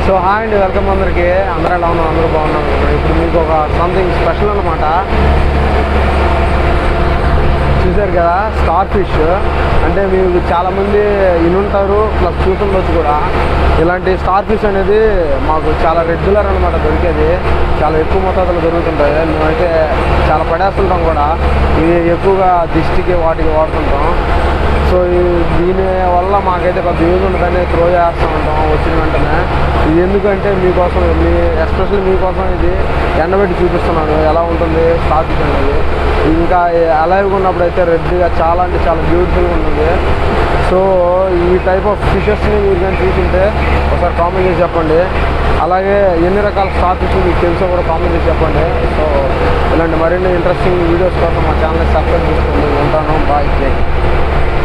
so hi అండి welcome అందరికి అందరూ ఎలా ఉన్నారు అందరూ బాగున్నారు ఇప్పుడు మీకు ఒక సంథింగ్ స్పెషల్ అనమాట చూసారు కదా స్టార్ ఫిష్ అంటే మీకు చాలామంది ఇనుంటారు ప్లస్ చూసుండొచ్చు కూడా ఇలాంటి స్టార్ ఫిష్ అనేది మాకు చాలా రెగ్యులర్ అనమాట దొరికేది చాలా ఎక్కువ మోతాదులో దొరుకుతుంటాయి మేమైతే చాలా పడేస్తుంటాం కూడా ఇవి ఎక్కువగా దిష్టికి వాటికి వాడుతుంటాం సో ఈ- దీని వల్ల మాకైతే పెద్ద యూజ్ ఉండదని త్రో చేస్తూ ఉంటాం వచ్చిన వెంటనే ఇది ఎందుకంటే మీకోసం మీ ఎస్పెషల్లీ మీకోసం ఇది ఎండబెట్టి చూపిస్తున్నాను ఎలా ఉంటుంది స్టాక్ అనేది ఇంకా అలైవ్గా ఉన్నప్పుడు అయితే రెడ్గా చాలా అంటే చాలా బ్యూటిఫుల్గా ఉంటుంది సో ఈ టైప్ ఆఫ్ ఫిషెస్ని మీరు కానీ చూసింటే ఒకసారి కామెంట్ చేసి చెప్పండి అలాగే ఎన్ని రకాల స్టాక్ ఫిష్ మీకు తెలుసో కూడా కామెంట్ చేసి చెప్పండి సో ఇలాంటి మరిన్ని ఇంట్రెస్టింగ్ వీడియోస్ కోసం మా ఛానల్ సబ్స్క్రైబ్ చేసుకోండి ఉంటాను బాయ్